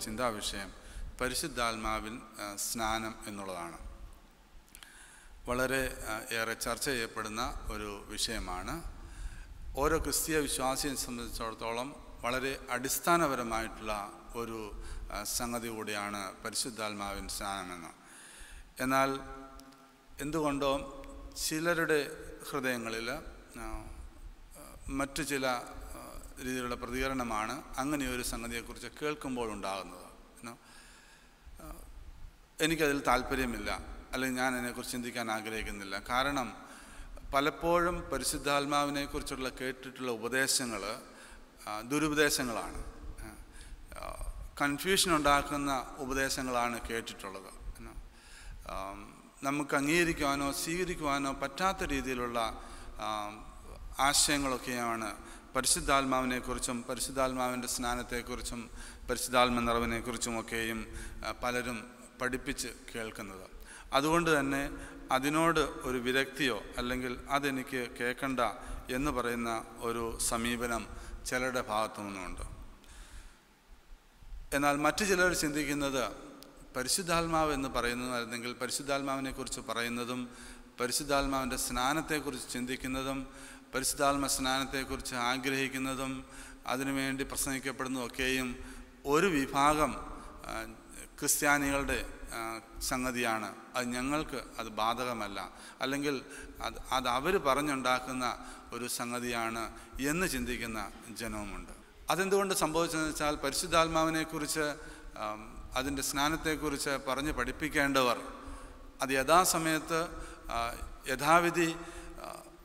ചിന്താവിഷയം പരിശുദ്ധാത്മാവിൻ ആ, സ്നാനം എന്നുള്ളതാണ് വളരെ ആ, ഏറെ ചർച്ച ചെയ്യപ്പെടുന്ന ഒരു വിഷയമാണ് ഓരോ ക്രിസ്തീയ വിശ്വാസിയെ സംബന്ധിച്ചിടത്തോളം വളരെ അടിസ്ഥാനപരമായിട്ടുള്ള ഒരു ആ, സംഗതി കൂടിയാണ് പരിശുദ്ധാത്മാവിൻ സ്നാനമെന്ന് എന്നാൽ എന്തുകൊണ്ടോ ചിലരുടെ ഹൃദയങ്ങളിൽ ആ, ആ, മറ്റു ചില ആ, രീതിയിലുള്ള പ്രതികരണമാണ് അങ്ങനെ ഒരു സംഗതിയെക്കുറിച്ച് കേൾക്കുമ്പോൾ ഉണ്ടാകുന്നത് you know. എനിക്കതിൽ താല്പര്യമില്ല അല്ലെങ്കിൽ ഞാൻ അതിനെക്കുറിച്ച് ചിന്തിക്കാൻ ആഗ്രഹിക്കുന്നില്ല കാരണം പലപ്പോഴും പരിശുദ്ധാത്മാവിനെക്കുറിച്ചുള്ള കേട്ടിട്ടുള്ള ഉപദേശങ്ങൾ ദുരുപദേശങ്ങളാണ് കൺഫ്യൂഷൻ ഉണ്ടാക്കുന്ന ഉപദേശങ്ങളാണ് കേട്ടിട്ടുള്ളത് you know. ആം, നമുക്ക് അംഗീകരിക്കുവാനോ സ്വീകരിക്കുവാനോ പറ്റാത്ത രീതിയിലുള്ള ആം, ആശയങ്ങളൊക്കെയാണ് പരിശുദ്ധാത്മാവിനെക്കുറിച്ചും പരിശുദ്ധാത്മാവിൻ്റെ സ്നാനത്തെക്കുറിച്ചും പരിശുദ്ധാത്മ നിറവിനെക്കുറിച്ചും ഒക്കെയും ആ, പലരും പഠിപ്പിച്ച് കേൾക്കുന്നത് അതുകൊണ്ട് തന്നെ അതിനോട് ഒരു വിരക്തിയോ അല്ലെങ്കിൽ അതെനിക്ക് കേൾക്കണ്ട എന്ന് പറയുന്ന ഒരു സമീപനം ചിലരുടെ ഭാഗത്തു നിന്നുണ്ട് എന്നാൽ മറ്റു ചിലർ ചിന്തിക്കുന്നത് പരിശുദ്ധാത്മാവ് എന്ന് പറയുന്നത് അല്ലെങ്കിൽ പരിശുദ്ധാത്മാവിനെക്കുറിച്ച് പറയുന്നതും പരിശുദ്ധാത്മാവിൻ്റെ സ്നാനത്തെക്കുറിച്ച് ചിന്തിക്കുന്നതും പരിശുദ്ധാത്മ സ്നാനത്തെക്കുറിച്ച് ആഗ്രഹിക്കുന്നതും അതിനുവേണ്ടി പ്രസംഗിക്കപ്പെടുന്നതൊക്കെയും ഒരു വിഭാഗം ആ, ക്രിസ്ത്യാനികളുടെ ആ, സംഗതിയാണ് അത് ഞങ്ങൾക്ക് അത് ബാധകമല്ല അല്ലെങ്കിൽ അത് അത് അവർ പറഞ്ഞുണ്ടാക്കുന്ന ഒരു സംഗതിയാണ് എന്ന് ചിന്തിക്കുന്ന ജനവുമുണ്ട് അതെന്തുകൊണ്ട് സംഭവിച്ചതെന്ന് വെച്ചാൽ പരിശുദ്ധാത്മാവിനെക്കുറിച്ച് ആം, അതിൻ്റെ സ്നാനത്തെക്കുറിച്ച് പറഞ്ഞ് പഠിപ്പിക്കേണ്ടവർ അത് യഥാസമയത്ത് ആ, യഥാവിധി ആ,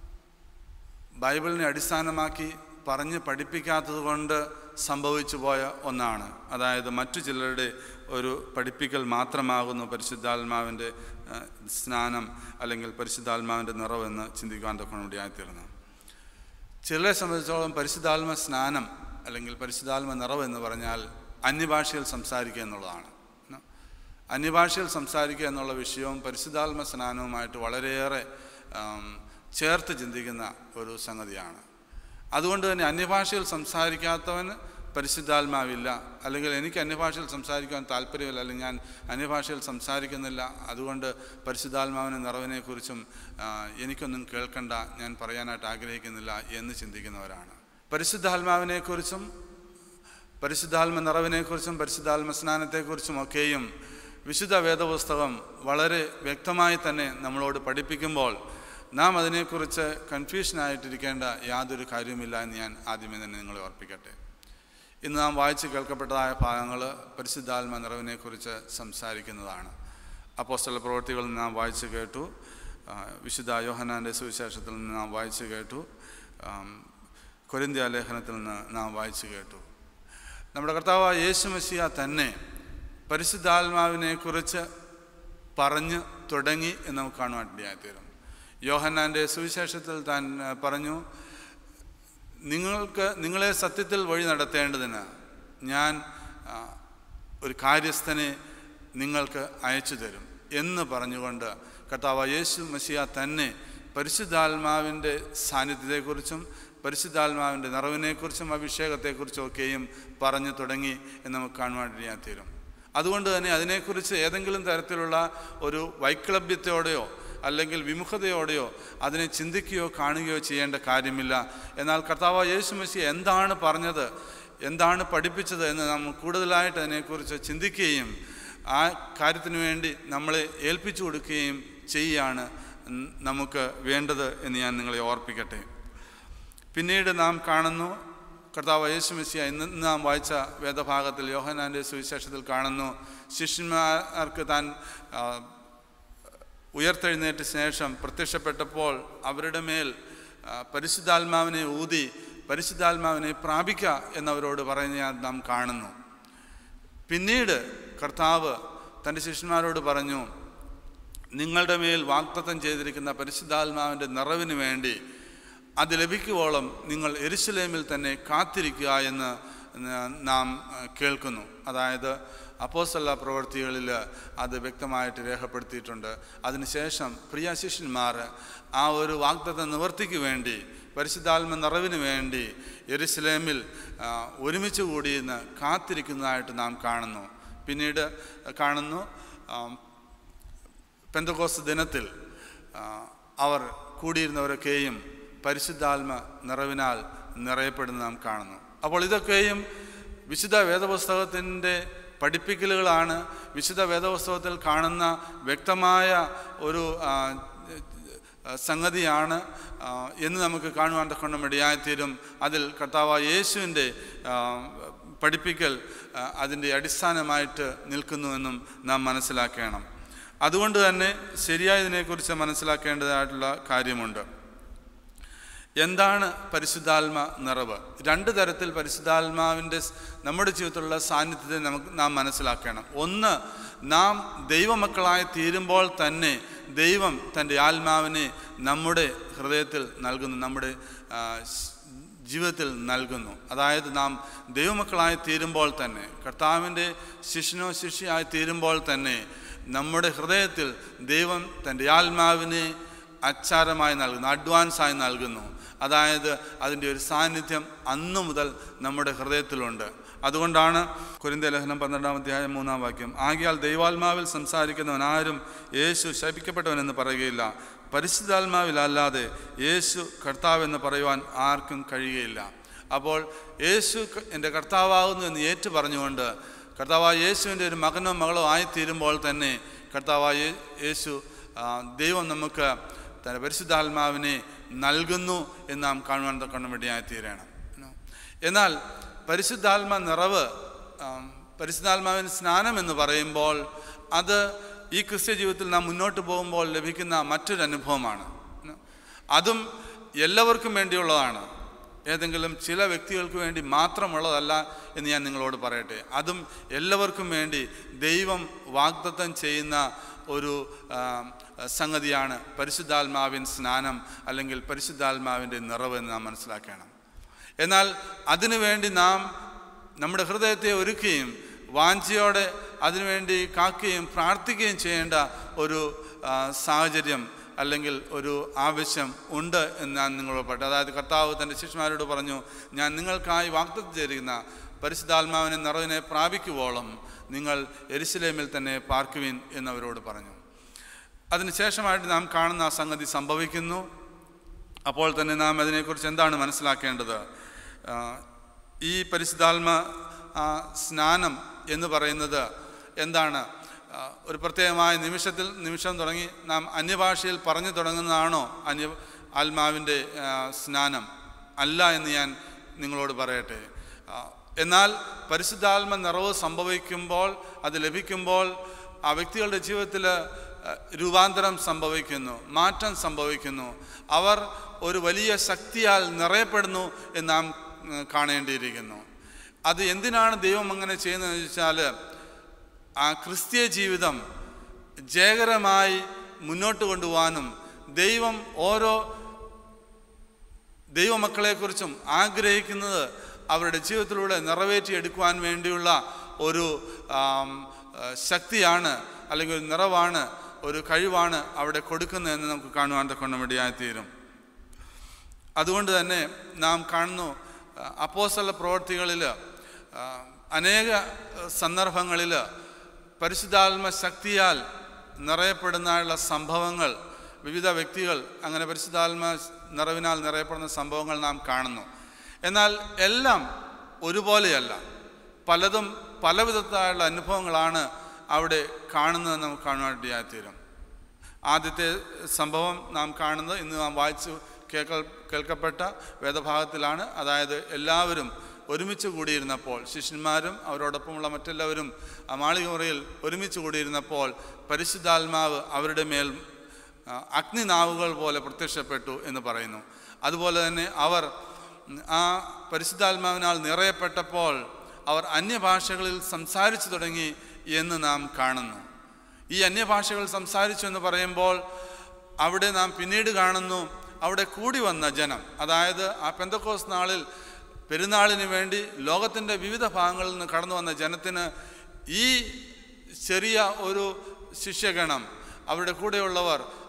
ബൈബിളിനെ അടിസ്ഥാനമാക്കി പറഞ്ഞ് പഠിപ്പിക്കാത്തത് കൊണ്ട് സംഭവിച്ചു പോയ ഒന്നാണ് അതായത് മറ്റു ചിലരുടെ ഒരു പഠിപ്പിക്കൽ മാത്രമാകുന്നു പരിശുദ്ധാത്മാവിൻ്റെ ആ, സ്നാനം അല്ലെങ്കിൽ പരിശുദ്ധാത്മാവിൻ്റെ നിറവെന്ന് ചിന്തിക്കാൻ തൊക്കെ വേണ്ടിയായിത്തീർന്നു ചിലരെ സംബന്ധിച്ചോളം പരിശുദ്ധാത്മ സ്നാനം അല്ലെങ്കിൽ പരിശുദ്ധാത്മ നിറവ് എന്ന് പറഞ്ഞാൽ അന്യഭാഷയിൽ സംസാരിക്കുക എന്നുള്ളതാണ് ഉം. അന്യഭാഷയിൽ സംസാരിക്കുക എന്നുള്ള വിഷയവും പരിശുദ്ധാത്മ സ്നാനവുമായിട്ട് വളരെയേറെ ആം, ചേർത്ത് ചിന്തിക്കുന്ന ഒരു സംഗതിയാണ് അതുകൊണ്ട് തന്നെ അന്യഭാഷയിൽ സംസാരിക്കാത്തവന് പരിശുദ്ധാത്മാവില്ല അല്ലെങ്കിൽ എനിക്ക് അന്യഭാഷയിൽ സംസാരിക്കാൻ താല്പര്യമില്ല അല്ലെങ്കിൽ ഞാൻ അന്യഭാഷയിൽ സംസാരിക്കുന്നില്ല അതുകൊണ്ട് പരിശുദ്ധാത്മാവിൻ്റെ നിറവിനെക്കുറിച്ചും ആ, എനിക്കൊന്നും കേൾക്കണ്ട ഞാൻ പറയാനായിട്ട് ആഗ്രഹിക്കുന്നില്ല എന്ന് ചിന്തിക്കുന്നവരാണ് പരിശുദ്ധാത്മാവിനെക്കുറിച്ചും പരിശുദ്ധാത്മ നിറവിനെക്കുറിച്ചും പരിശുദ്ധാത്മ സ്നാനത്തെക്കുറിച്ചും ഒക്കെയും വിശുദ്ധ വേദപുസ്തകം വളരെ വ്യക്തമായി തന്നെ നമ്മളോട് പഠിപ്പിക്കുമ്പോൾ നാം അതിനെക്കുറിച്ച് കൺഫ്യൂഷനായിട്ടിരിക്കേണ്ട യാതൊരു കാര്യവുമില്ല എന്ന് ഞാൻ ആദ്യമേ തന്നെ നിങ്ങളെ ഓർപ്പിക്കട്ടെ ഇന്ന് നാം വായിച്ച് കേൾക്കപ്പെട്ടതായ ഭാഗങ്ങൾ പരിശുദ്ധാത്മ നിറവിനെക്കുറിച്ച് സംസാരിക്കുന്നതാണ് അപ്പോസ്തല പ്രവൃത്തികളിൽ നിന്ന് നാം വായിച്ച് കേട്ടു ആ, വിശുദ്ധ യോഹനാൻ്റെ സുവിശേഷത്തിൽ നിന്ന് നാം വായിച്ച് കേട്ടു ആം, കൊരിന്ത്യ ലേഖനത്തിൽ നിന്ന് നാം വായിച്ച് കേട്ടു നമ്മുടെ കർത്താവ് യേശു മസിയ തന്നെ പരിശുദ്ധാത്മാവിനെക്കുറിച്ച് പറഞ്ഞ് തുടങ്ങി എന്ന് നമുക്ക് കാണുവാൻ ഇടയായിത്തീരും യോഹന്നാൻ്റെ സുവിശേഷത്തിൽ താൻ ആ, പറഞ്ഞു നിങ്ങൾക്ക് നിങ്ങളെ സത്യത്തിൽ വഴി നടത്തേണ്ടതിന് ഞാൻ ആ, ഒരു കാര്യസ്ഥനെ നിങ്ങൾക്ക് അയച്ചു തരും എന്ന് പറഞ്ഞുകൊണ്ട് കർത്താവ് യേശു മസിയ തന്നെ പരിശുദ്ധാത്മാവിൻ്റെ സാന്നിധ്യത്തെക്കുറിച്ചും പരിശുദ്ധാത്മാവിൻ്റെ നിറവിനെക്കുറിച്ചും അഭിഷേകത്തെക്കുറിച്ചും ഒക്കെയും പറഞ്ഞു തുടങ്ങി എന്ന് നമുക്ക് കാണുവാൻ തീരും അതുകൊണ്ട് തന്നെ അതിനെക്കുറിച്ച് ഏതെങ്കിലും തരത്തിലുള്ള ഒരു വൈക്ലഭ്യത്തോടെയോ അല്ലെങ്കിൽ വിമുഖതയോടെയോ അതിനെ ചിന്തിക്കുകയോ കാണുകയോ ചെയ്യേണ്ട കാര്യമില്ല എന്നാൽ കർത്താവ് യേശു മസി എന്താണ് പറഞ്ഞത് എന്താണ് പഠിപ്പിച്ചത് എന്ന് നാം കൂടുതലായിട്ട് അതിനെക്കുറിച്ച് ചിന്തിക്കുകയും ആ കാര്യത്തിന് വേണ്ടി നമ്മളെ ഏൽപ്പിച്ചു കൊടുക്കുകയും ചെയ്യുകയാണ് ന- നമുക്ക് വേണ്ടത് എന്ന് ഞാൻ നിങ്ങളെ ഓർപ്പിക്കട്ടെ പിന്നീട് നാം കാണുന്നു കർത്താവ് യേശു മെസ്സിയ ഇന്ന് ഇന്ന് നാം വായിച്ച വേദഭാഗത്തിൽ യോഹനാൻ്റെ സുവിശേഷത്തിൽ കാണുന്നു ശിഷ്യന്മാർക്ക് താൻ ആ, ഉയർത്തെഴുന്നേറ്റ ശേഷം പ്രത്യക്ഷപ്പെട്ടപ്പോൾ അവരുടെ മേൽ ആ, പരിശുദ്ധാത്മാവിനെ ഊതി പരിശുദ്ധാത്മാവിനെ പ്രാപിക്കുക എന്നവരോട് പറയുന്ന നാം കാണുന്നു പിന്നീട് കർത്താവ് തൻ്റെ ശിഷ്യന്മാരോട് പറഞ്ഞു നിങ്ങളുടെ മേൽ വാഗ്ദത്തം ചെയ്തിരിക്കുന്ന പരിശുദ്ധാത്മാവിൻ്റെ നിറവിന് വേണ്ടി അത് ലഭിക്കുവോളം നിങ്ങൾ എരുസലേമിൽ തന്നെ കാത്തിരിക്കുക എന്ന് ന- നാം ആ, കേൾക്കുന്നു അതായത് അപ്പോസ്തല പ്രവൃത്തികളിൽ അത് വ്യക്തമായിട്ട് രേഖപ്പെടുത്തിയിട്ടുണ്ട് അതിനുശേഷം പ്രിയ ശിഷ്യന്മാർ ആ ഒരു വാഗ്ദത്ത നിവർത്തിക്ക് വേണ്ടി പരിശുദ്ധാത്മ നിറവിന് വേണ്ടി യെരുസലേമിൽ ആ, ഒരുമിച്ച് കൂടിയിരുന്ന് കാത്തിരിക്കുന്നതായിട്ട് നാം കാണുന്നു പിന്നീട് കാണുന്നു ആ, പെന്തകോസ് ദിനത്തിൽ ആ, അവർ കൂടിയിരുന്നവരൊക്കെയും പരിശുദ്ധാത്മ നിറവിനാൽ നിറയപ്പെടുന്ന നാം കാണുന്നു അപ്പോൾ ഇതൊക്കെയും വിശുദ്ധ വേദപുസ്തകത്തിൻ്റെ പഠിപ്പിക്കലുകളാണ് വിശുദ്ധ വേദപുസ്തകത്തിൽ കാണുന്ന വ്യക്തമായ ഒരു ആ, സംഗതിയാണ് ആ, എന്ന് നമുക്ക് കാണുവാൻ തക്കൊണ്ട് ഇടയായിത്തീരും അതിൽ കർത്താവ് യേശുവിൻ്റെ ആ, പഠിപ്പിക്കൽ ആ, അതിൻ്റെ അടിസ്ഥാനമായിട്ട് നിൽക്കുന്നുവെന്നും നാം മനസ്സിലാക്കണം അതുകൊണ്ട് തന്നെ ശരിയായതിനെക്കുറിച്ച് മനസ്സിലാക്കേണ്ടതായിട്ടുള്ള കാര്യമുണ്ട് എന്താണ് പരിശുദ്ധാത്മ നിറവ് രണ്ട് തരത്തിൽ പരിശുദ്ധാത്മാവിൻ്റെ സ് നമ്മുടെ ജീവിതത്തിലുള്ള സാന്നിധ്യത്തെ നമുക്ക് നാം മനസ്സിലാക്കണം ഒന്ന് നാം ദൈവമക്കളായി തീരുമ്പോൾ തന്നെ ദൈവം തൻ്റെ ആത്മാവിനെ നമ്മുടെ ഹൃദയത്തിൽ നൽകുന്നു നമ്മുടെ ആ, സ്- ജീവിതത്തിൽ നൽകുന്നു അതായത് നാം ദൈവമക്കളായി തീരുമ്പോൾ തന്നെ കർത്താവിൻ്റെ ശിഷ്യനോ ശിഷ്യയായി തീരുമ്പോൾ തന്നെ നമ്മുടെ ഹൃദയത്തിൽ ദൈവം തൻ്റെ ആത്മാവിനെ അച്ചാരമായി നൽകുന്നു അഡ്വാൻസായി നൽകുന്നു അതായത് അതിൻ്റെ ഒരു സാന്നിധ്യം അന്നു മുതൽ നമ്മുടെ ഹൃദയത്തിലുണ്ട് അതുകൊണ്ടാണ് കുരിന്ത ലേഖനം പന്ത്രണ്ടാം അധ്യായം മൂന്നാം വാക്യം ആകിയാൽ ദൈവാത്മാവിൽ സംസാരിക്കുന്നവൻ ആരും യേശു ശപിക്കപ്പെട്ടവനെന്ന് പറയുകയില്ല പരിശുദ്ധാത്മാവിലല്ലാതെ യേശു കർത്താവെന്ന് പറയുവാൻ ആർക്കും കഴിയുകയില്ല അപ്പോൾ യേശു ക- എൻ്റെ കർത്താവാകുന്നു എന്ന് ഏറ്റു പറഞ്ഞുകൊണ്ട് കർത്താവായ യേശുവിൻ്റെ ഒരു മകനോ മകളോ ആയിത്തീരുമ്പോൾ തന്നെ കർത്താവായ യേ- യേശു ആ, ദൈവം നമുക്ക് തൻ്റെ പരിശുദ്ധാത്മാവിനെ നൽകുന്നു എന്ന് നാം കാണുവാൻ തക്കണം വേണ്ടിയായിത്തീരണം എന്നാൽ പരിശുദ്ധാത്മ നിറവ് ആ, പരിശുദ്ധാത്മാവിന് സ്നാനം എന്ന് പറയുമ്പോൾ അത് ഈ ക്രിസ്ത്യ ജീവിതത്തിൽ നാം മുന്നോട്ട് പോകുമ്പോൾ ലഭിക്കുന്ന മറ്റൊരു അനുഭവമാണ് അതും എല്ലാവർക്കും വേണ്ടിയുള്ളതാണ് ഏതെങ്കിലും ചില വ്യക്തികൾക്ക് വേണ്ടി മാത്രമുള്ളതല്ല എന്ന് ഞാൻ നിങ്ങളോട് പറയട്ടെ അതും എല്ലാവർക്കും വേണ്ടി ദൈവം വാഗ്ദത്തം ചെയ്യുന്ന ഒരു ആ, സംഗതിയാണ് പരിശുദ്ധാത്മാവിൻ സ്നാനം അല്ലെങ്കിൽ പരിശുദ്ധാത്മാവിൻ്റെ നിറവ് എന്ന് നാം മനസ്സിലാക്കണം എന്നാൽ അതിനുവേണ്ടി നാം നമ്മുടെ ഹൃദയത്തെ ഒരുക്കുകയും വാഞ്ചയോടെ അതിനുവേണ്ടി കാക്കുകയും പ്രാർത്ഥിക്കുകയും ചെയ്യേണ്ട ഒരു ആ, സാഹചര്യം അല്ലെങ്കിൽ ഒരു ആവശ്യം ഉണ്ട് എന്ന് ഞാൻ നിങ്ങളോട് പറയട്ടെ അതായത് കർത്താവ് തൻ്റെ ശിഷ്യന്മാരോട് പറഞ്ഞു ഞാൻ നിങ്ങൾക്കായി വാഗ്ദത്തം ചെയ്തിരിക്കുന്ന പരിശുദ്ധാത്മാവിനെ നിറവിനെ പ്രാപിക്കുവോളം നിങ്ങൾ എരിശിലേമിൽ തന്നെ പാർക്കുവിൻ എന്നവരോട് പറഞ്ഞു അതിനുശേഷമായിട്ട് നാം കാണുന്ന ആ സംഗതി സംഭവിക്കുന്നു അപ്പോൾ തന്നെ നാം അതിനെക്കുറിച്ച് എന്താണ് മനസ്സിലാക്കേണ്ടത് ആ, ഈ പരിശുദ്ധാത്മ ആ, സ്നാനം എന്ന് പറയുന്നത് എന്താണ് ആ, ഒരു പ്രത്യേകമായ നിമിഷത്തിൽ നിമിഷം തുടങ്ങി നാം അന്യഭാഷയിൽ പറഞ്ഞു തുടങ്ങുന്നതാണോ അന്യ ആത്മാവിൻ്റെ ആ, സ്നാനം അല്ല എന്ന് ഞാൻ നിങ്ങളോട് പറയട്ടെ ആ, എന്നാൽ പരിശുദ്ധാത്മ നിറവ് സംഭവിക്കുമ്പോൾ അത് ലഭിക്കുമ്പോൾ ആ വ്യക്തികളുടെ ജീവിതത്തിൽ അഹ് രൂപാന്തരം സംഭവിക്കുന്നു മാറ്റം സംഭവിക്കുന്നു അവർ ഒരു വലിയ ശക്തിയാൽ നിറയപ്പെടുന്നു എന്ന് നാം ഉം, കാണേണ്ടിയിരിക്കുന്നു അത് എന്തിനാണ് ദൈവം അങ്ങനെ ചെയ്യുന്നതെന്ന് ചോദിച്ചാൽ ആ ക്രിസ്തീയ ജീവിതം ജയകരമായി മുന്നോട്ട് കൊണ്ടുപോകാനും ദൈവം ഓരോ ദൈവമക്കളെക്കുറിച്ചും ആഗ്രഹിക്കുന്നത് അവരുടെ ജീവിതത്തിലൂടെ നിറവേറ്റിയെടുക്കുവാൻ വേണ്ടിയുള്ള ഒരു ആം, ആ, ശക്തിയാണ് അല്ലെങ്കിൽ ഒരു നിറവാണ് ഒരു കഴിവാണ് അവിടെ കൊടുക്കുന്നതെന്ന് നമുക്ക് കാണുവാൻ തക്കൊണ്ട് വേണ്ടിയായിത്തീരും അതുകൊണ്ട് തന്നെ നാം കാണുന്നു അപ്പോസ്തല പ്രവർത്തികളിൽ അനേക സന്ദർഭങ്ങളിൽ പരിശുദ്ധാത്മ ശക്തിയാൽ നിറയപ്പെടുന്നതായുള്ള സംഭവങ്ങൾ വിവിധ വ്യക്തികൾ അങ്ങനെ പരിശുദ്ധാത്മ നിറവിനാൽ നിറയപ്പെടുന്ന സംഭവങ്ങൾ നാം കാണുന്നു എന്നാൽ എല്ലാം ഒരുപോലെയല്ല പലതും പല വിധത്തിലുള്ള അനുഭവങ്ങളാണ് അവിടെ കാണുന്നത് നമുക്ക് കാണുവാനായിത്തീരും ആദ്യത്തെ സംഭവം നാം കാണുന്നത് ഇന്ന് നാം വായിച്ചു കേൾക്ക കേൾക്കപ്പെട്ട വേദഭാഗത്തിലാണ് അതായത് എല്ലാവരും ഒരുമിച്ച് കൂടിയിരുന്നപ്പോൾ ശിഷ്യന്മാരും അവരോടൊപ്പമുള്ള മറ്റെല്ലാവരും ആ മാളികമുറിയിൽ ഒരുമിച്ച് കൂടിയിരുന്നപ്പോൾ പരിശുദ്ധാത്മാവ് അവരുടെ മേൽ ആ, അഗ്നിനാവുകൾ പോലെ പ്രത്യക്ഷപ്പെട്ടു എന്ന് പറയുന്നു അതുപോലെ തന്നെ അവർ ഉം, ആ പരിശുദ്ധാത്മാവിനാൽ നിറയപ്പെട്ടപ്പോൾ അവർ അന്യഭാഷകളിൽ സംസാരിച്ചു തുടങ്ങി എന്ന് നാം കാണുന്നു ഈ അന്യഭാഷകൾ സംസാരിച്ചു എന്ന് പറയുമ്പോൾ അവിടെ നാം പിന്നീട് കാണുന്നു അവിടെ കൂടി വന്ന ജനം അതായത് ആ പെന്തക്കോസ് നാളിൽ പെരുന്നാളിന് വേണ്ടി ലോകത്തിൻ്റെ വിവിധ ഭാഗങ്ങളിൽ നിന്ന് കടന്നു വന്ന ജനത്തിന് ഈ ചെറിയ ഒരു ശിഷ്യഗണം അവരുടെ കൂടെയുള്ളവർ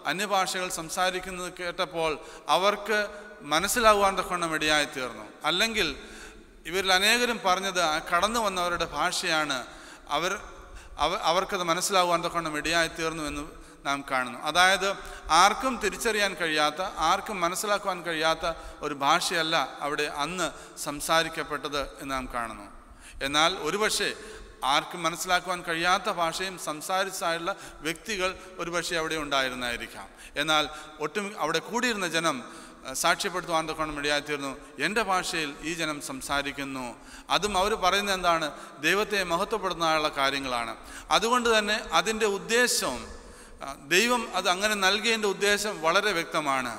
അന്യഭാഷകൾ സംസാരിക്കുന്നത് കേട്ടപ്പോൾ അവർക്ക് മനസ്സിലാകുവാൻ തക്കവണ്ണം ഇടയായി തീർന്നു അല്ലെങ്കിൽ ഇവരിൽ അനേകരും പറഞ്ഞത് ആ കടന്നു വന്നവരുടെ ഭാഷയാണ് അവർ അവ അവർക്കത് മനസ്സിലാകുവാൻ തക്കവണ്ണം ഇടയായി തീർന്നു എന്ന് നാം കാണുന്നു അതായത് ആർക്കും തിരിച്ചറിയാൻ കഴിയാത്ത ആർക്കും മനസ്സിലാക്കുവാൻ കഴിയാത്ത ഒരു ഭാഷയല്ല അവിടെ അന്ന് സംസാരിക്കപ്പെട്ടത് എന്ന് നാം കാണുന്നു എന്നാൽ ഒരുപക്ഷെ ആർക്കും മനസ്സിലാക്കുവാൻ കഴിയാത്ത ഭാഷയും സംസാരിച്ചായുള്ള വ്യക്തികൾ ഒരുപക്ഷെ അവിടെ ഉണ്ടായിരുന്നായിരിക്കാം എന്നാൽ ഒട്ടും അവിടെ കൂടിയിരുന്ന ജനം അഹ്, സാക്ഷ്യപ്പെടുത്തുവാൻ തക്കണം ഇടയായിത്തീർന്നു എൻ്റെ ഭാഷയിൽ ഈ ജനം സംസാരിക്കുന്നു അതും അവർ പറയുന്നത് എന്താണ് ദൈവത്തെ മഹത്വപ്പെടുത്തുന്നതിനുള്ള കാര്യങ്ങളാണ് അതുകൊണ്ട് തന്നെ അതിൻ്റെ ഉദ്ദേശവും ആ, ദൈവം അത് അങ്ങനെ നൽകിയതിൻ്റെ ഉദ്ദേശം വളരെ വ്യക്തമാണ്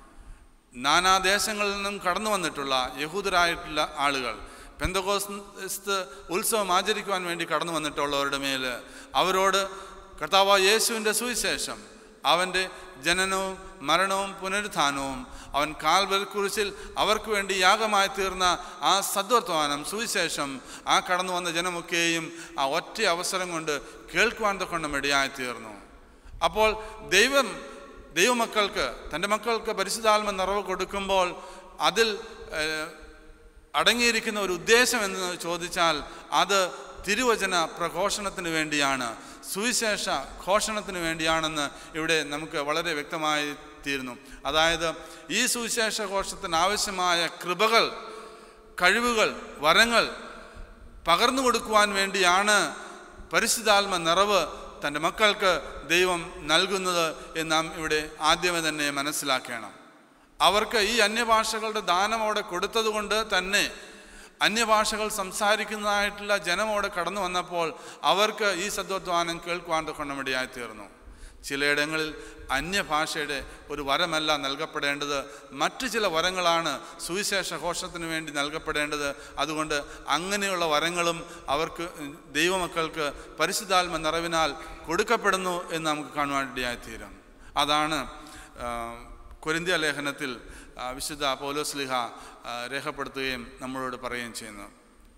നാനാദേശങ്ങളിൽ നിന്നും കടന്നു വന്നിട്ടുള്ള യഹൂദരായിട്ടുള്ള ആളുകൾ പെന്തകോസ്ത് ഉത്സവം ആചരിക്കുവാൻ വേണ്ടി കടന്നു വന്നിട്ടുള്ളവരുടെ മേൽ അവരോട് കർത്താവ് യേശുവിൻ്റെ സുവിശേഷം അവൻ്റെ ജനനവും മരണവും പുനരുത്ഥാനവും അവൻ കാൽവൽക്കുറിച്ചിൽ അവർക്ക് വേണ്ടി യാഗമായി തീർന്ന ആ സദ്വർത്തമാനം സുവിശേഷം ആ കടന്നു വന്ന ജനമൊക്കെയും ആ ഒറ്റ അവസരം കൊണ്ട് കേൾക്കുവാൻ തൊക്കൊണ്ടും ഇടയായി തീർന്നു അപ്പോൾ ദൈവം ദൈവമക്കൾക്ക് തൻ്റെ മക്കൾക്ക് പരിശുദ്ധാത്മ നിറവ് കൊടുക്കുമ്പോൾ അതിൽ ഏഹ്, അടങ്ങിയിരിക്കുന്ന ഒരു ഉദ്ദേശം എന്ന് ചോദിച്ചാൽ അത് തിരുവചന പ്രഘോഷണത്തിന് വേണ്ടിയാണ് സുവിശേഷ ഘോഷണത്തിന് വേണ്ടിയാണെന്ന് ഇവിടെ നമുക്ക് വളരെ വ്യക്തമായി തീരുന്നു അതായത് ഈ സുവിശേഷ ഘോഷത്തിന് ആവശ്യമായ കൃപകൾ കഴിവുകൾ വരങ്ങൾ പകർന്നു കൊടുക്കുവാൻ വേണ്ടിയാണ് പരിശുദ്ധാത്മ നിറവ് തൻ്റെ മക്കൾക്ക് ദൈവം നൽകുന്നത് എന്ന് നാം ഇവിടെ ആദ്യമേ തന്നെ മനസ്സിലാക്കണം അവർക്ക് ഈ അന്യഭാഷകളുടെ ദാനം അവിടെ കൊടുത്തതുകൊണ്ട് തന്നെ അന്യഭാഷകൾ സംസാരിക്കുന്നതായിട്ടുള്ള ജനം അവിടെ കടന്നു വന്നപ്പോൾ അവർക്ക് ഈ സദ്വദ്വാനം കേൾക്കുവാൻ കൊണ്ടമിടയായി തീർന്നു ചിലയിടങ്ങളിൽ അന്യഭാഷയുടെ ഒരു വരമല്ല നൽകപ്പെടേണ്ടത് മറ്റു ചില വരങ്ങളാണ് സുവിശേഷ ഘോഷത്തിന് വേണ്ടി നൽകപ്പെടേണ്ടത് അതുകൊണ്ട് അങ്ങനെയുള്ള വരങ്ങളും അവർക്ക് ദൈവമക്കൾക്ക് പരിശുദ്ധാത്മ നിറവിനാൽ കൊടുക്കപ്പെടുന്നു എന്ന് നമുക്ക് കാണുവാൻ ഇടയായിത്തീരും അതാണ് ആ, കൊരിന്ത്യ ലേഖനത്തിൽ ആ, വിശുദ്ധ പൗലോസ്ലിഹ ആ, രേഖപ്പെടുത്തുകയും നമ്മളോട് പറയുകയും ചെയ്യുന്നു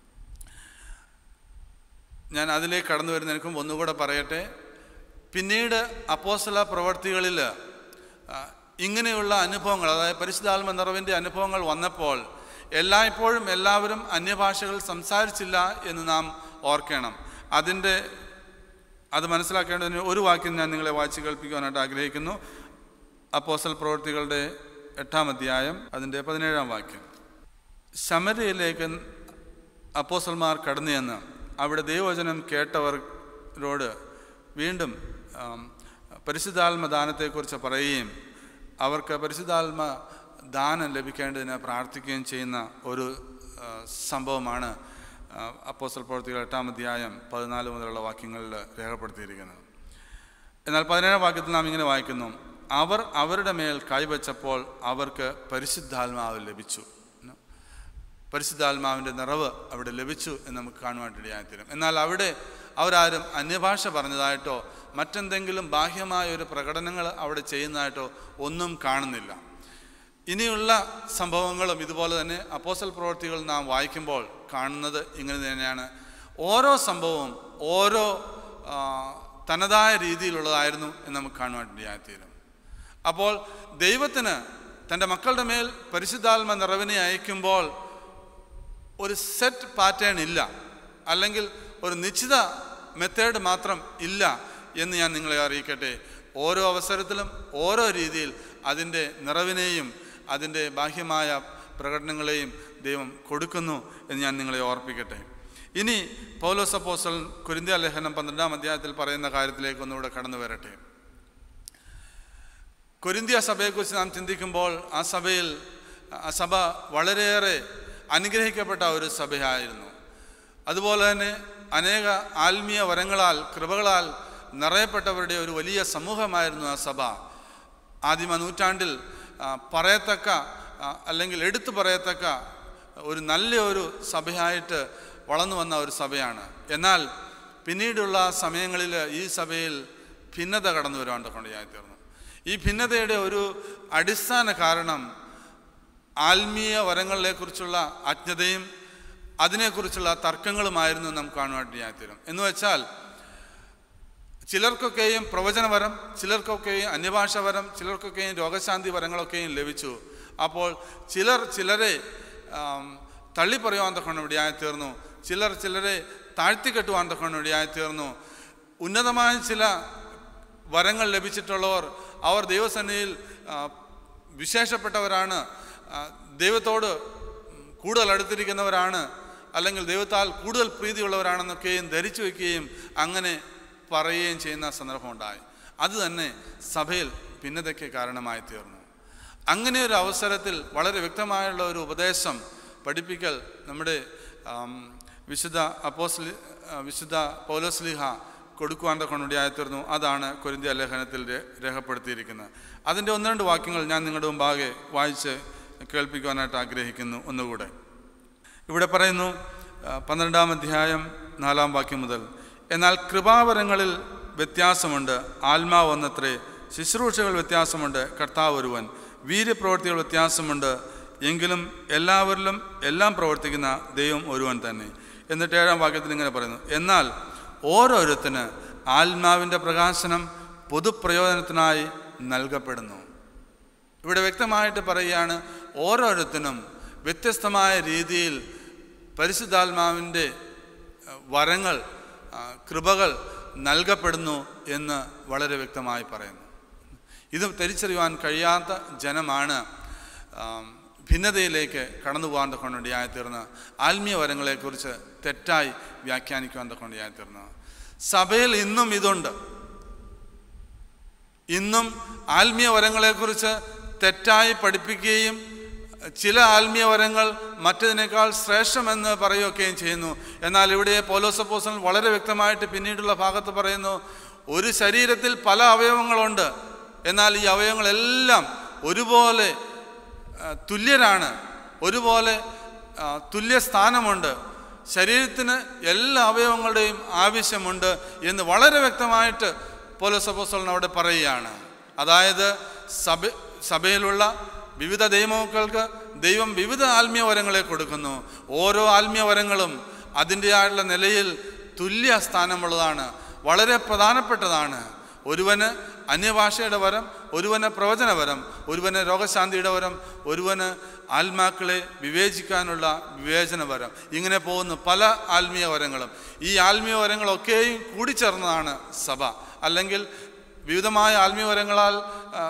ഞാൻ അതിലേക്ക് കടന്നു വരുന്നതിന് മുമ്പ് ഒന്നുകൂടെ പറയട്ടെ പിന്നീട് അപ്പോസ്തല പ്രവർത്തികളിൽ ആ, ഇങ്ങനെയുള്ള അനുഭവങ്ങൾ അതായത് പരിശുദ്ധാത്മ നിറവിൻ്റെ അനുഭവങ്ങൾ വന്നപ്പോൾ എല്ലായ്പ്പോഴും എല്ലാവരും അന്യഭാഷകൾ സംസാരിച്ചില്ല എന്ന് നാം ഓർക്കണം അതിൻ്റെ അത് മനസ്സിലാക്കേണ്ടതിന് ഒരു വാക്യം ഞാൻ നിങ്ങളെ വായിച്ച് കേൾപ്പിക്കുവാനായിട്ട് ആഗ്രഹിക്കുന്നു അപ്പോസ്റ്റൽ പ്രവർത്തികളുടെ എട്ടാം അധ്യായം അതിൻ്റെ പതിനേഴാം വാക്യം ശമരയിലേക്ക് അപ്പോസൽമാർ കടന്നു ചെന്ന് അവിടെ ദൈവവചനം കേട്ടവരോട് വീണ്ടും ആം, പരിശുദ്ധാത്മ ദാനത്തെക്കുറിച്ച് പറയുകയും അവർക്ക് പരിശുദ്ധാത്മ ദാനം ലഭിക്കേണ്ടതിന് പ്രാർത്ഥിക്കുകയും ചെയ്യുന്ന ഒരു ആ, സംഭവമാണ് ആ, അപ്പോസ്റ്റൽ പ്രവർത്തികൾ എട്ടാം അധ്യായം പതിനാല് മുതലുള്ള വാക്യങ്ങളിൽ രേഖപ്പെടുത്തിയിരിക്കുന്നത് എന്നാൽ പതിനേഴാം വാക്യത്തിൽ നാം ഇങ്ങനെ വായിക്കുന്നു അവർ അവരുടെ മേൽ കൈവച്ചപ്പോൾ അവർക്ക് പരിശുദ്ധാത്മാവ് ലഭിച്ചു എന്ന്. പരിശുദ്ധാത്മാവിൻ്റെ നിറവ് അവിടെ ലഭിച്ചു എന്ന് നമുക്ക് കാണുവാനായിട്ട് ഇടയായിത്തീരും എന്നാൽ അവിടെ അവരാരും അന്യഭാഷ പറഞ്ഞതായിട്ടോ മറ്റെന്തെങ്കിലും ബാഹ്യമായ ഒരു പ്രകടനങ്ങൾ അവിടെ ചെയ്യുന്നതായിട്ടോ ഒന്നും കാണുന്നില്ല ഇനിയുള്ള സംഭവങ്ങളും ഇതുപോലെ തന്നെ അപ്പോസൽ പ്രവർത്തികൾ നാം വായിക്കുമ്പോൾ കാണുന്നത് ഇങ്ങനെ തന്നെയാണ് ഓരോ സംഭവവും ഓരോ ആ, തനതായ രീതിയിലുള്ളതായിരുന്നു എന്ന് നമുക്ക് കാണുവാൻ ഇടയായിത്തീരും അപ്പോൾ ദൈവത്തിന് തൻ്റെ മക്കളുടെ മേൽ പരിശുദ്ധാത്മ നിറവിനെ അയക്കുമ്പോൾ ഒരു സെറ്റ് പാറ്റേൺ ഇല്ല അല്ലെങ്കിൽ ഒരു നിശ്ചിത മെത്തേഡ് മാത്രം ഇല്ല എന്ന് ഞാൻ നിങ്ങളെ അറിയിക്കട്ടെ ഓരോ അവസരത്തിലും ഓരോ രീതിയിൽ അതിൻ്റെ നിറവിനെയും അതിൻ്റെ ബാഹ്യമായ പ്രകടനങ്ങളെയും ദൈവം കൊടുക്കുന്നു എന്ന് ഞാൻ നിങ്ങളെ ഓർപ്പിക്കട്ടെ ഇനി പൗലോസ് അപ്പോസ്റ്റൽ കുരിന്ത്യ ലേഖനം പന്ത്രണ്ടാം അധ്യായത്തിൽ പറയുന്ന കാര്യത്തിലേക്ക് ഒന്നുകൂടെ കടന്നു വരട്ടെ കൊരിന്ത്യ സഭയെക്കുറിച്ച് നാം ചിന്തിക്കുമ്പോൾ ആ സഭയിൽ ആ സഭ വളരെയേറെ അനുഗ്രഹിക്കപ്പെട്ട ഒരു സഭയായിരുന്നു അതുപോലെ തന്നെ അനേക ആത്മീയ വരങ്ങളാൽ കൃപകളാൽ നിറയപ്പെട്ടവരുടെ ഒരു വലിയ സമൂഹമായിരുന്നു ആ സഭ ആദിമ നൂറ്റാണ്ടിൽ ആ, പറയത്തക്ക ആ, അല്ലെങ്കിൽ എടുത്തു പറയത്തക്ക ഒരു നല്ല ഒരു സഭയായിട്ട് വളർന്നു വന്ന ഒരു സഭയാണ് എന്നാൽ പിന്നീടുള്ള സമയങ്ങളിൽ ഈ സഭയിൽ ഭിന്നത കടന്നു വരുവാൻ കൊണ്ടായിത്തീർന്നു ഈ ഭിന്നതയുടെ ഒരു അടിസ്ഥാന കാരണം ആത്മീയ വരങ്ങളെക്കുറിച്ചുള്ള അജ്ഞതയും അതിനെക്കുറിച്ചുള്ള തർക്കങ്ങളുമായിരുന്നു നാം കാണുവാനായിട്ട് തീരും എന്ന് വെച്ചാൽ ചിലർക്കൊക്കെയും പ്രവചനവരം ചിലർക്കൊക്കെയും അന്യഭാഷ വരം ചിലർക്കൊക്കെയും രോഗശാന്തി വരങ്ങളൊക്കെയും ലഭിച്ചു അപ്പോൾ ചിലർ ചിലരെ ആം, തള്ളിപ്പറയുവാൻ തക്കണം ഇടയായി തീർന്നു ചിലർ ചിലരെ താഴ്ത്തിക്കെട്ടുവാൻ തക്കണം ഇടയായി തീർന്നു ഉന്നതമായ ചില വരങ്ങൾ ലഭിച്ചിട്ടുള്ളവർ അവർ ദൈവസന്നിധിയിൽ ആ, വിശേഷപ്പെട്ടവരാണ് ആ, ദൈവത്തോട് കൂടുതൽ അടുത്തിരിക്കുന്നവരാണ് അല്ലെങ്കിൽ ദൈവത്താൽ കൂടുതൽ പ്രീതിയുള്ളവരാണെന്നൊക്കെയും ധരിച്ചു വയ്ക്കുകയും അങ്ങനെ പറയുകയും ചെയ്യുന്ന സന്ദർഭമുണ്ടായി അത് തന്നെ സഭയിൽ ഭിന്നതയ്ക്ക് കാരണമായി തീർന്നു അങ്ങനെ ഒരു അവസരത്തിൽ വളരെ വ്യക്തമായുള്ള ഒരു ഉപദേശം പഠിപ്പിക്കൽ നമ്മുടെ ആം, വിശുദ്ധ അപ്പോസ്ലി ആ, വിശുദ്ധ പൗലോസ്ലിഹ കൊടുക്കുവാൻ കൊണ്ടുണ്ടായി തീർന്നു അതാണ് കൊരിന്ത്യ ലേഖനത്തിൽ രേ- രേഖപ്പെടുത്തിയിരിക്കുന്നത് അതിൻ്റെ ഒന്ന് രണ്ട് വാക്യങ്ങൾ ഞാൻ നിങ്ങളുടെ മുമ്പാകെ വായിച്ച് കേൾപ്പിക്കുവാനായിട്ട് ആഗ്രഹിക്കുന്നു ഒന്നുകൂടെ ഇവിടെ പറയുന്നു ആ, പന്ത്രണ്ടാം അധ്യായം നാലാം വാക്യം മുതൽ എന്നാൽ കൃപാവരങ്ങളിൽ വ്യത്യാസമുണ്ട് ആത്മാവ് ഒന്നത്രേ ശുശ്രൂഷകൾ വ്യത്യാസമുണ്ട് കർത്താവ് ഒരുവൻ വീര്യപ്രവൃത്തികൾ വ്യത്യാസമുണ്ട് എങ്കിലും എല്ലാവരിലും എല്ലാം പ്രവർത്തിക്കുന്ന ദൈവം ഒരുവൻ തന്നെ എന്നിട്ട് ഏഴാം വാക്യത്തിൽ ഇങ്ങനെ പറയുന്നു എന്നാൽ ഓരോരുത്തന് ആത്മാവിൻ്റെ പ്രകാശനം പൊതുപ്രയോജനത്തിനായി നൽകപ്പെടുന്നു ഇവിടെ വ്യക്തമായിട്ട് പറയുകയാണ് ഓരോരുത്തരും വ്യത്യസ്തമായ രീതിയിൽ പരിശുദ്ധാത്മാവിൻ്റെ അഹ്, വരങ്ങൾ ആ, കൃപകൾ നൽകപ്പെടുന്നു എന്ന് വളരെ വ്യക്തമായി പറയുന്നു ഇത് തിരിച്ചറിയുവാൻ കഴിയാത്ത ജനമാണ് ആം, ഭിന്നതയിലേക്ക് കടന്നു പോകാൻ തക്കൊണ്ടിയായി തീർന്ന് ആത്മീയ വരങ്ങളെക്കുറിച്ച് തെറ്റായി വ്യാഖ്യാനിക്കുവാൻ തക്കൊണ്ടിയായി തീർന്നത് സഭയിൽ ഇന്നും ഇതുണ്ട് ഇന്നും ആത്മീയ വരങ്ങളെക്കുറിച്ച് തെറ്റായി പഠിപ്പിക്കുകയും ചില ആത്മീയ വരങ്ങൾ മറ്റതിനേക്കാൾ ശ്രേഷ്ഠമെന്ന് പറയുകയൊക്കെയും ചെയ്യുന്നു എന്നാൽ ഇവിടെ പോലോസപ്പോസൻ വളരെ വ്യക്തമായിട്ട് പിന്നീടുള്ള ഭാഗത്ത് പറയുന്നു ഒരു ശരീരത്തിൽ പല അവയവങ്ങളുണ്ട് എന്നാൽ ഈ അവയവങ്ങളെല്ലാം ഒരുപോലെ ആ, തുല്യരാണ് ഒരുപോലെ ആ, തുല്യ സ്ഥാനമുണ്ട് ശരീരത്തിന് എല്ലാ അവയവങ്ങളുടെയും ആവശ്യമുണ്ട് എന്ന് വളരെ വ്യക്തമായിട്ട് പോലീസ് അവിടെ പറയുകയാണ് അതായത് സഭ സഭയിലുള്ള വിവിധ ദൈവമക്കൾക്ക് ദൈവം വിവിധ ആത്മീയ വരങ്ങളെ കൊടുക്കുന്നു ഓരോ ആത്മീയ വരങ്ങളും അതിൻ്റെതായുള്ള നിലയിൽ തുല്യ സ്ഥാനമുള്ളതാണ് വളരെ പ്രധാനപ്പെട്ടതാണ് ഒരുവന് അന്യഭാഷയുടെ വരം ഒരുവന് പ്രവചനവരം ഒരുവന് രോഗശാന്തിയുടെ വരം ഒരുവന് ആത്മാക്കളെ വിവേചിക്കാനുള്ള വിവേചന വരം ഇങ്ങനെ പോകുന്നു പല ആത്മീയ വരങ്ങളും ഈ ആത്മീയ വരങ്ങളൊക്കെയും കൂടിച്ചേർന്നതാണ് സഭ അല്ലെങ്കിൽ വിവിധമായ ആത്മീയ വരങ്ങളാൽ ആ,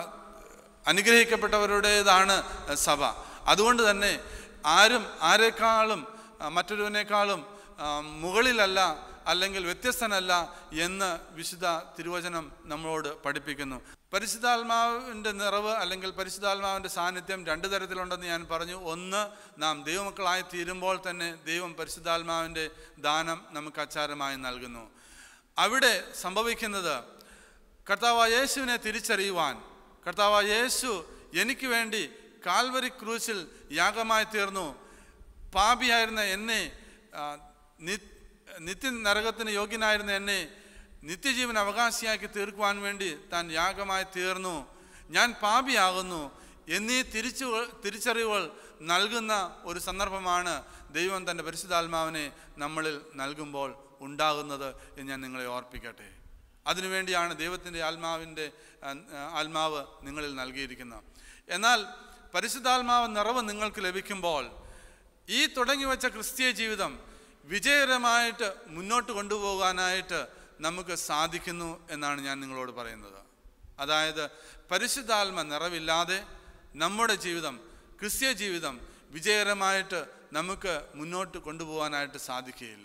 അനുഗ്രഹിക്കപ്പെട്ടവരുടേതാണ് സഭ അതുകൊണ്ട് തന്നെ ആരും ആരെക്കാളും ആ, മറ്റൊരുവനേക്കാളും ആ, മുകളിലല്ല അല്ലെങ്കിൽ വ്യത്യസ്തനല്ല എന്ന് വിശുദ്ധ തിരുവചനം നമ്മളോട് പഠിപ്പിക്കുന്നു പരിശുദ്ധാത്മാവിൻ്റെ നിറവ് അല്ലെങ്കിൽ പരിശുദ്ധാത്മാവിൻ്റെ സാന്നിധ്യം രണ്ട് തരത്തിലുണ്ടെന്ന് ഞാൻ പറഞ്ഞു ഒന്ന് നാം ദൈവമക്കളായി തീരുമ്പോൾ തന്നെ ദൈവം പരിശുദ്ധാത്മാവിൻ്റെ ദാനം നമുക്ക് അച്ചാരമായി നൽകുന്നു അവിടെ സംഭവിക്കുന്നത് കർത്താവ് യേശുവിനെ തിരിച്ചറിയുവാൻ കർത്താവ് യേശു എനിക്ക് വേണ്ടി കാൽവരി ക്രൂശിൽ യാഗമായി തീർന്നു പാപിയായിരുന്ന എന്നെ ആ, നി- നിത്യ നരകത്തിന് യോഗ്യനായിരുന്ന എന്നെ നിത്യജീവൻ അവകാശിയാക്കി തീർക്കുവാൻ വേണ്ടി താൻ യാഗമായി തീർന്നു ഞാൻ പാപിയാകുന്നു എന്നീ തിരിച്ചു തിരിച്ചറിവുകൾ നൽകുന്ന ഒരു സന്ദർഭമാണ് ദൈവം തൻ്റെ പരിശുദ്ധാത്മാവിനെ നമ്മളിൽ നൽകുമ്പോൾ ഉണ്ടാകുന്നത് എന്ന് ഞാൻ നിങ്ങളെ ഓർപ്പിക്കട്ടെ അതിനുവേണ്ടിയാണ് ദൈവത്തിൻ്റെ ആത്മാവിൻ്റെ ആ, ആത്മാവ് നിങ്ങളിൽ നൽകിയിരിക്കുന്നത് എന്നാൽ പരിശുദ്ധാത്മാവ് നിറവ് നിങ്ങൾക്ക് ലഭിക്കുമ്പോൾ ഈ തുടങ്ങി വെച്ച ക്രിസ്തീയ ജീവിതം വിജയകരമായിട്ട് മുന്നോട്ട് കൊണ്ടുപോകാനായിട്ട് നമുക്ക് സാധിക്കുന്നു എന്നാണ് ഞാൻ നിങ്ങളോട് പറയുന്നത് അതായത് പരിശുദ്ധാത്മ നിറവില്ലാതെ നമ്മുടെ ജീവിതം ക്രിസ്തീയ ജീവിതം വിജയകരമായിട്ട് നമുക്ക് മുന്നോട്ട് കൊണ്ടുപോകാനായിട്ട് സാധിക്കുകയില്ല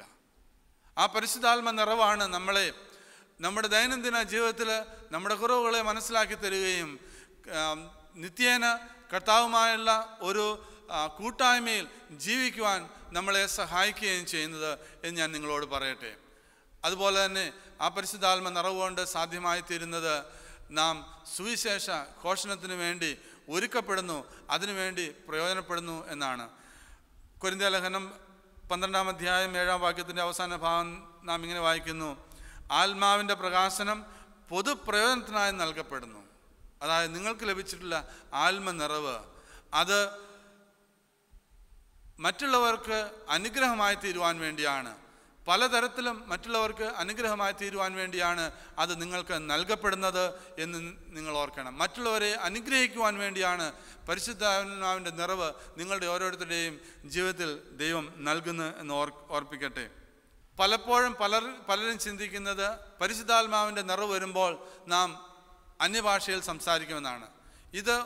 ആ പരിശുദ്ധാത്മ നിറവാണ് നമ്മളെ നമ്മുടെ ദൈനംദിന ജീവിതത്തിൽ നമ്മുടെ കുറവുകളെ മനസ്സിലാക്കി തരികയും ആം, നിത്യേന കർത്താവുമായുള്ള ഒരു ആ, കൂട്ടായ്മയിൽ ജീവിക്കുവാൻ നമ്മളെ സഹായിക്കുകയും ചെയ്യുന്നത് എന്ന് ഞാൻ നിങ്ങളോട് പറയട്ടെ അതുപോലെ തന്നെ ആ പരിശുദ്ധാത്മ നിറവുകൊണ്ട് സാധ്യമായി തീരുന്നത് നാം സുവിശേഷ ഘോഷണത്തിന് വേണ്ടി ഒരുക്കപ്പെടുന്നു അതിനുവേണ്ടി പ്രയോജനപ്പെടുന്നു എന്നാണ് കൊരിന്ത്യ ലേഖനം പന്ത്രണ്ടാം അധ്യായം ഏഴാം വാക്യത്തിൻ്റെ അവസാന ഭാഗം നാം ഇങ്ങനെ വായിക്കുന്നു ആത്മാവിൻ്റെ പ്രകാശനം പൊതുപ്രയോജനത്തിനായി നൽകപ്പെടുന്നു അതായത് നിങ്ങൾക്ക് ലഭിച്ചിട്ടുള്ള ആത്മനിറവ് അത് മറ്റുള്ളവർക്ക് അനുഗ്രഹമായി തീരുവാൻ വേണ്ടിയാണ് പലതരത്തിലും മറ്റുള്ളവർക്ക് അനുഗ്രഹമായി തീരുവാൻ വേണ്ടിയാണ് അത് നിങ്ങൾക്ക് നൽകപ്പെടുന്നത് എന്ന് നിങ്ങൾ ഓർക്കണം മറ്റുള്ളവരെ അനുഗ്രഹിക്കുവാൻ വേണ്ടിയാണ് പരിശുദ്ധാത്മാവിൻ്റെ നിറവ് നിങ്ങളുടെ ഓരോരുത്തരുടെയും ജീവിതത്തിൽ ദൈവം നൽകുന്നു എന്ന് ഓർ ഓർപ്പിക്കട്ടെ പലപ്പോഴും പലർ പലരും ചിന്തിക്കുന്നത് പരിശുദ്ധാത്മാവിൻ്റെ നിറവ് വരുമ്പോൾ നാം അന്യഭാഷയിൽ സംസാരിക്കുമെന്നാണ് ഇത്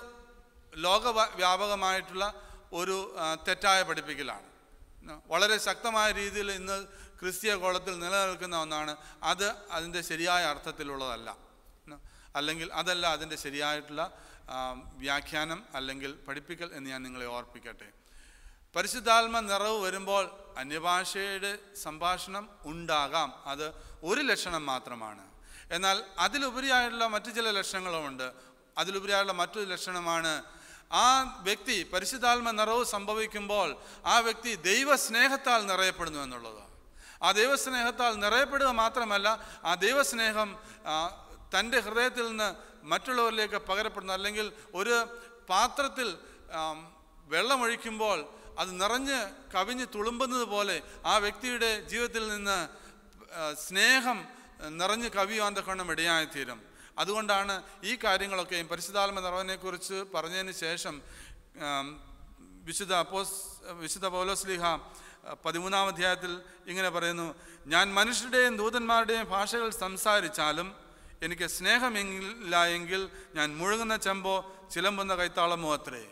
ലോക വ്യാപകമായിട്ടുള്ള ഒരു ആ, തെറ്റായ പഠിപ്പിക്കലാണ് വളരെ ശക്തമായ രീതിയിൽ ഇന്ന് ക്രിസ്തീയ കോളത്തിൽ നിലനിൽക്കുന്ന ഒന്നാണ് അത് അതിൻ്റെ ശരിയായ അർത്ഥത്തിലുള്ളതല്ല അല്ലെങ്കിൽ അതല്ല അതിൻ്റെ ശരിയായിട്ടുള്ള ആ, വ്യാഖ്യാനം അല്ലെങ്കിൽ പഠിപ്പിക്കൽ എന്ന് ഞാൻ നിങ്ങളെ ഓർപ്പിക്കട്ടെ പരിശുദ്ധാത്മ നിറവ് വരുമ്പോൾ അന്യഭാഷയുടെ സംഭാഷണം ഉണ്ടാകാം അത് ഒരു ലക്ഷണം മാത്രമാണ് എന്നാൽ അതിലുപരിയായുള്ള മറ്റു ചില ലക്ഷണങ്ങളുമുണ്ട് അതിലുപരിയായുള്ള മറ്റൊരു ലക്ഷണമാണ് ആ വ്യക്തി പരിശുദ്ധാത്മ നിറവ് സംഭവിക്കുമ്പോൾ ആ വ്യക്തി ദൈവസ്നേഹത്താൽ നിറയപ്പെടുന്നു എന്നുള്ളത് ആ ദൈവസ്നേഹത്താൽ നിറയപ്പെടുക മാത്രമല്ല ആ ദൈവസ്നേഹം ആ, തൻ്റെ ഹൃദയത്തിൽ നിന്ന് മറ്റുള്ളവരിലേക്ക് പകരപ്പെടുന്നു അല്ലെങ്കിൽ ഒരു പാത്രത്തിൽ ആം, വെള്ളമൊഴിക്കുമ്പോൾ അത് നിറഞ്ഞ് കവിഞ്ഞ് തുളുമ്പുന്നത് പോലെ ആ വ്യക്തിയുടെ ജീവിതത്തിൽ നിന്ന് ആ, സ്നേഹം നിറഞ്ഞ് കവിയുവാൻ തക്കവണ്ണം ഇടയായിത്തീരും അതുകൊണ്ടാണ് ഈ കാര്യങ്ങളൊക്കെയും പരിശുദ്ധാത്മ നിറവിനെക്കുറിച്ച് പറഞ്ഞതിന് ശേഷം ആം, വിശുദ്ധ അപ്പോസ് വിശുദ്ധ പൗലോസ്ലിഹ പതിമൂന്നാം അധ്യായത്തിൽ ഇങ്ങനെ പറയുന്നു ഞാൻ മനുഷ്യരുടെയും ദൂതന്മാരുടെയും ഭാഷകൾ സംസാരിച്ചാലും എനിക്ക് സ്നേഹമില്ല എങ്കിൽ ഞാൻ മുഴുകുന്ന ചെമ്പോ ചിലമ്പുന്ന കൈത്താളമോ അത്രേ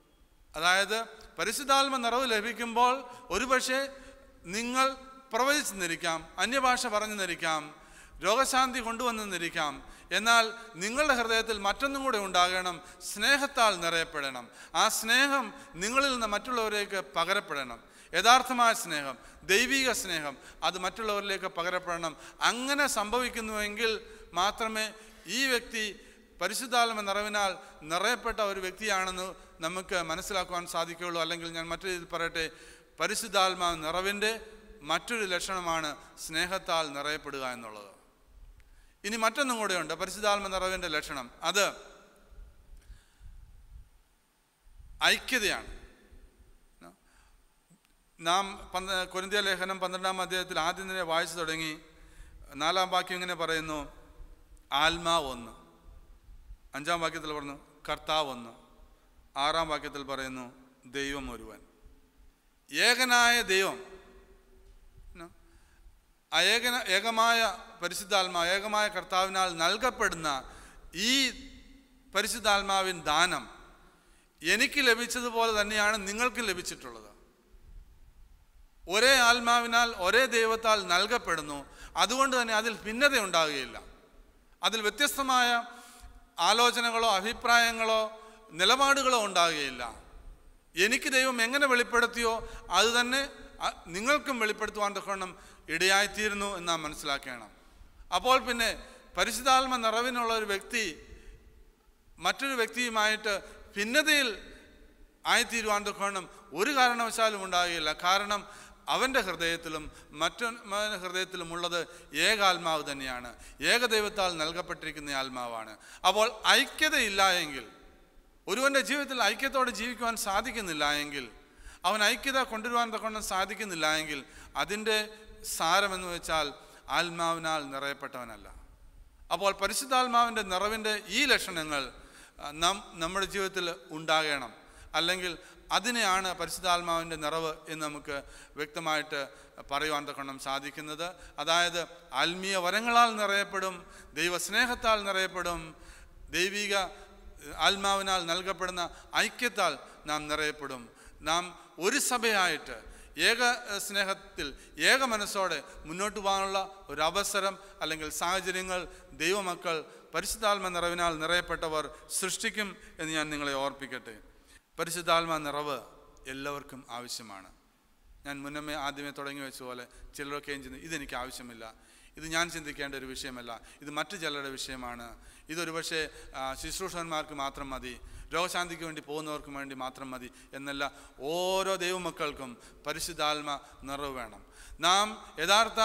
അതായത് പരിശുദ്ധാത്മ നിറവ് ലഭിക്കുമ്പോൾ ഒരുപക്ഷെ നിങ്ങൾ പ്രവചിച്ചു നിന്നിരിക്കാം അന്യഭാഷ പറഞ്ഞു നിന്നിരിക്കാം രോഗശാന്തി കൊണ്ടുവന്നു നിന്നിരിക്കാം എന്നാൽ നിങ്ങളുടെ ഹൃദയത്തിൽ മറ്റൊന്നും കൂടെ ഉണ്ടാകണം സ്നേഹത്താൽ നിറയപ്പെടണം ആ സ്നേഹം നിങ്ങളിൽ നിന്ന് മറ്റുള്ളവരേക്ക് പകരപ്പെടണം യഥാർത്ഥമായ സ്നേഹം ദൈവിക സ്നേഹം അത് മറ്റുള്ളവരിലേക്ക് പകരപ്പെടണം അങ്ങനെ സംഭവിക്കുന്നുവെങ്കിൽ മാത്രമേ ഈ വ്യക്തി പരിശുദ്ധാത്മ നിറവിനാൽ നിറയപ്പെട്ട ഒരു വ്യക്തിയാണെന്ന് നമുക്ക് മനസ്സിലാക്കുവാൻ സാധിക്കുകയുള്ളൂ അല്ലെങ്കിൽ ഞാൻ മറ്റൊരു രീതിയിൽ പറയട്ടെ പരിശുദ്ധാത്മാ നിറവിൻ്റെ മറ്റൊരു ലക്ഷണമാണ് സ്നേഹത്താൽ നിറയപ്പെടുക എന്നുള്ളത് ഇനി മറ്റൊന്നും കൂടെയുണ്ട് പരിശുദ്ധാത്മ നിറവിൻ്റെ ലക്ഷണം അത് ഐക്യതയാണ് നാം പന്ത കൊരിന്തിയ ലേഖനം പന്ത്രണ്ടാം അധ്യായത്തിൽ ആദ്യം തന്നെ വായിച്ചു തുടങ്ങി നാലാം വാക്യം ഇങ്ങനെ പറയുന്നു ആത്മാവ് ഒന്ന് അഞ്ചാം വാക്യത്തിൽ പറഞ്ഞു കർത്താവ് ഒന്ന് ആറാം വാക്യത്തിൽ പറയുന്നു ദൈവം ഒരുവൻ ഏകനായ ദൈവം ന? ആ ഏകന ഏകമായ പരിശുദ്ധാത്മാ ഏകമായ കർത്താവിനാൽ നൽകപ്പെടുന്ന ഈ പരിശുദ്ധാത്മാവിൻ ദാനം എനിക്ക് ലഭിച്ചതുപോലെ തന്നെയാണ് നിങ്ങൾക്ക് ലഭിച്ചിട്ടുള്ളത് ഒരേ ആത്മാവിനാൽ ഒരേ ദൈവത്താൽ നൽകപ്പെടുന്നു അതുകൊണ്ട് തന്നെ അതിൽ ഭിന്നത ഉണ്ടാകുകയില്ല അതിൽ വ്യത്യസ്തമായ ആലോചനകളോ അഭിപ്രായങ്ങളോ നിലപാടുകളോ ഉണ്ടാകുകയില്ല എനിക്ക് ദൈവം എങ്ങനെ വെളിപ്പെടുത്തിയോ അത് തന്നെ അ- നിങ്ങൾക്കും വെളിപ്പെടുത്തുവാൻ തക്കണം ഇടയായിത്തീരുന്നു എന്ന് നാം മനസ്സിലാക്കണം അപ്പോൾ പിന്നെ പരിശുദ്ധാത്മ നിറവിനുള്ള ഒരു വ്യക്തി മറ്റൊരു വ്യക്തിയുമായിട്ട് ഭിന്നതയിൽ ആയിത്തീരുവാൻ തക്കണം ഒരു കാരണവശാലും ഉണ്ടാകുകയില്ല കാരണം അവൻ്റെ ഹൃദയത്തിലും മറ്റൊരു ഹൃദയത്തിലും ഉള്ളത് ഏകാത്മാവ് തന്നെയാണ് ഏകദൈവത്താൽ നൽകപ്പെട്ടിരിക്കുന്ന ആത്മാവാണ് അപ്പോൾ ഐക്യതയില്ല എങ്കിൽ ഒരുവൻ്റെ ജീവിതത്തിൽ ഐക്യത്തോടെ ജീവിക്കുവാൻ സാധിക്കുന്നില്ല എങ്കിൽ അവൻ ഐക്യത കൊണ്ടുവരുവാൻ തക്കൊണ്ട് സാധിക്കുന്നില്ല എങ്കിൽ അതിൻ്റെ സാരമെന്ന് വെച്ചാൽ ആത്മാവിനാൽ നിറയപ്പെട്ടവനല്ല അപ്പോൾ പരിശുദ്ധാത്മാവിൻ്റെ നിറവിൻ്റെ ഈ ലക്ഷണങ്ങൾ ആ, നാം നമ്മുടെ ജീവിതത്തിൽ ഉണ്ടാകണം അല്ലെങ്കിൽ അതിനെയാണ് പരിശുദ്ധാത്മാവിൻ്റെ നിറവ് എന്ന് നമുക്ക് വ്യക്തമായിട്ട് പറയുവാൻ തക്കണം സാധിക്കുന്നത് അതായത് ആത്മീയ വരങ്ങളാൽ നിറയപ്പെടും ദൈവസ്നേഹത്താൽ നിറയപ്പെടും ദൈവിക ഏഹ്, ആത്മാവിനാൽ നൽകപ്പെടുന്ന ഐക്യത്താൽ നാം നിറയപ്പെടും നാം ഒരു സഭയായിട്ട് ഏക ഏഹ്, സ്നേഹത്തിൽ ഏക മനസ്സോടെ മുന്നോട്ട് പോകാനുള്ള ഒരു അവസരം അല്ലെങ്കിൽ സാഹചര്യങ്ങൾ ദൈവമക്കൾ പരിശുദ്ധാത്മ നിറവിനാൽ നിറയപ്പെട്ടവർ സൃഷ്ടിക്കും എന്ന് ഞാൻ നിങ്ങളെ ഓർപ്പിക്കട്ടെ പരിശുദ്ധാത്മ നിറവ് എല്ലാവർക്കും ആവശ്യമാണ് ഞാൻ മുന്നമേ ആദ്യമേ തുടങ്ങി വെച്ച പോലെ ചിലരൊക്കെയും ചിന്തി ഇതെനിക്ക് ആവശ്യമില്ല ഇത് ഞാൻ ചിന്തിക്കേണ്ട ഒരു വിഷയമല്ല ഇത് മറ്റു ചിലരുടെ വിഷയമാണ് ഇതൊരു പക്ഷേ ആ, ശുശ്രൂഷകന്മാർക്ക് മാത്രം മതി രോഗശാന്തിക്ക് വേണ്ടി പോകുന്നവർക്ക് വേണ്ടി മാത്രം മതി എന്നല്ല ഓരോ ദൈവമക്കൾക്കും പരിശുദ്ധാത്മ നിറവ് വേണം നാം യഥാർത്ഥ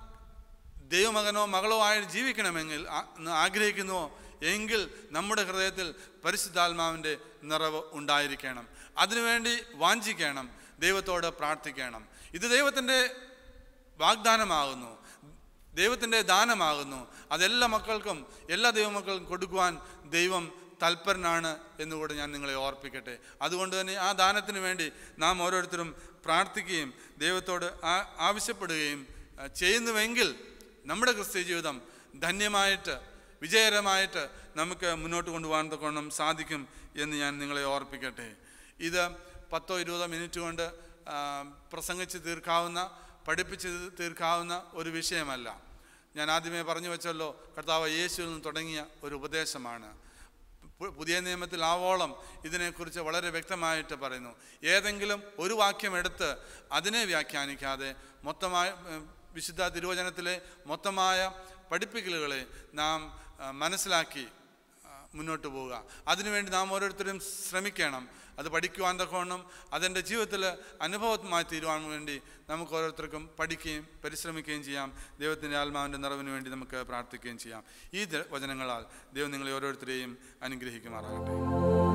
ദൈവമകനോ മകളോ ആയി ജീവിക്കണമെങ്കിൽ ആ- എന്ന് ആഗ്രഹിക്കുന്നുവോ എങ്കിൽ നമ്മുടെ ഹൃദയത്തിൽ പരിശുദ്ധാത്മാവിൻ്റെ നിറവ് ഉണ്ടായിരിക്കണം അതിനുവേണ്ടി വാഞ്ചിക്കണം ദൈവത്തോട് പ്രാർത്ഥിക്കണം ഇത് ദൈവത്തിൻ്റെ വാഗ്ദാനമാകുന്നു ദൈവത്തിൻ്റെ ദാനമാകുന്നു അതെല്ലാ മക്കൾക്കും എല്ലാ ദൈവമക്കൾക്കും കൊടുക്കുവാൻ ദൈവം തൽപരനാണ് എന്നുകൂടെ ഞാൻ നിങ്ങളെ ഓർപ്പിക്കട്ടെ അതുകൊണ്ട് തന്നെ ആ ദാനത്തിന് വേണ്ടി നാം ഓരോരുത്തരും പ്രാർത്ഥിക്കുകയും ദൈവത്തോട് ആ- ആവശ്യപ്പെടുകയും ആ, ചെയ്യുന്നുവെങ്കിൽ നമ്മുടെ ക്രിസ്ത്യ ജീവിതം ധന്യമായിട്ട് വിജയകരമായിട്ട് നമുക്ക് മുന്നോട്ട് കൊണ്ടുപോകാൻ തക്കോണം സാധിക്കും എന്ന് ഞാൻ നിങ്ങളെ ഓർപ്പിക്കട്ടെ ഇത് പത്തോ ഇരുപതോ മിനിറ്റ് കൊണ്ട് ആ, പ്രസംഗിച്ച് തീർക്കാവുന്ന പഠിപ്പിച്ച് തീർക്കാവുന്ന ഒരു വിഷയമല്ല ഞാൻ ആദ്യമേ പറഞ്ഞു വെച്ചല്ലോ കർത്താവ് യേശുവിൽ നിന്ന് തുടങ്ങിയ ഒരു ഉപദേശമാണ് പു- പുതിയ നിയമത്തിൽ ആവോളം ഇതിനെക്കുറിച്ച് വളരെ വ്യക്തമായിട്ട് പറയുന്നു ഏതെങ്കിലും ഒരു വാക്യം എടുത്ത് അതിനെ വ്യാഖ്യാനിക്കാതെ മൊത്തമായ ഉം, വിശുദ്ധ തിരുവചനത്തിലെ മൊത്തമായ പഠിപ്പിക്കലുകളെ നാം ആ, മനസ്സിലാക്കി ആ, മുന്നോട്ട് പോവുക അതിനുവേണ്ടി നാം ഓരോരുത്തരും ശ്രമിക്കണം അത് പഠിക്കുവാൻ തക്കവണ്ണം അതെൻ്റെ ജീവിതത്തിൽ അനുഭവമായി തീരുവാൻ വേണ്ടി നമുക്ക് ഓരോരുത്തർക്കും പഠിക്കുകയും പരിശ്രമിക്കുകയും ചെയ്യാം ദൈവത്തിൻ്റെ ആത്മാവിൻ്റെ നിറവിന് വേണ്ടി നമുക്ക് പ്രാർത്ഥിക്കുകയും ചെയ്യാം ഈ ദ- വചനങ്ങളാൽ ദൈവം നിങ്ങളെ ഓരോരുത്തരെയും അനുഗ്രഹിക്കുമാറാകട്ടെ